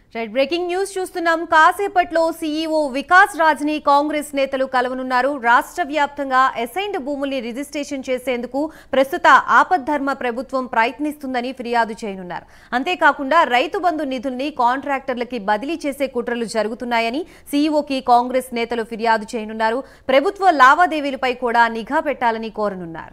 right breaking news చూస్తున్నాం కాసేపట్లో CEO Vikas Raj ని కాంగ్రెస్ నేతలు కలవనున్నారు రాష్ట్ర వ్యాప్తంగా అసైన్డ్ భూముల్ని రిజిస్ట్రేషన్ చేసేందుకు ప్రస్తుత ఆపద్ధర్మ ప్రభుత్వం ప్రయత్నిస్తుందని ఫిర్యాదు చేయనున్నారు అంతేకాకుండా రైతు బంధు నిధుల్ని కాంట్రాక్టర్లకి బదిలీ చేసే కుట్రలు జరుగుతున్నాయని సీఈఓకి కాంగ్రెస్ నేతలు ఫిర్యాదు చేయనున్నారు ప్రభుత్వ లావాదేవీలపై కూడా నిఘా పెట్టాలని కోరనున్నారు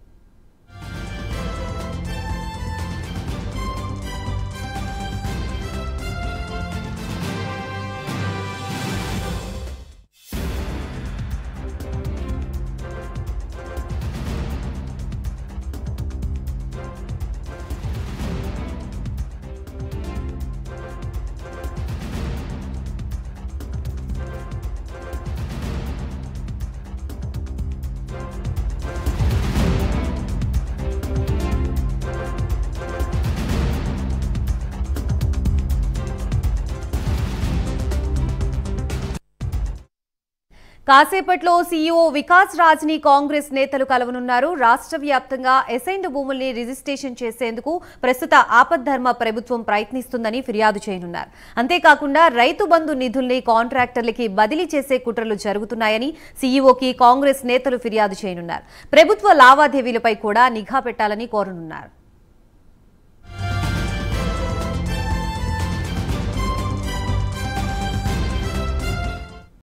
కాసేపట్లో సీఈఓ వికాస్ రాజ్ ని కాంగ్రెస్ నేతలు కలవనున్నారు రాష్ట్ర వ్యాప్తంగా అసైన్డ్ భూముల్ని రిజిస్ట్రేషన్ చేసేందుకు ప్రస్తుత ఆపద్ధర్మ ప్రభుత్వం ప్రయత్నిస్తుందని ఫిర్యాదు చేయనున్నారు అంతేకాకుండా రైతు బంధు నిధుల్ని కాంట్రాక్టర్లకి బదిలీ చేసే కుట్రలు జరుగుతున్నాయని సీఈఓకి కాంగ్రెస్ నేతలు ఫిర్యాదు చేయనున్నారు ప్రభుత్వ లావాదేవీలపై కూడా నిఘా పెట్టాలని కోరనున్నారు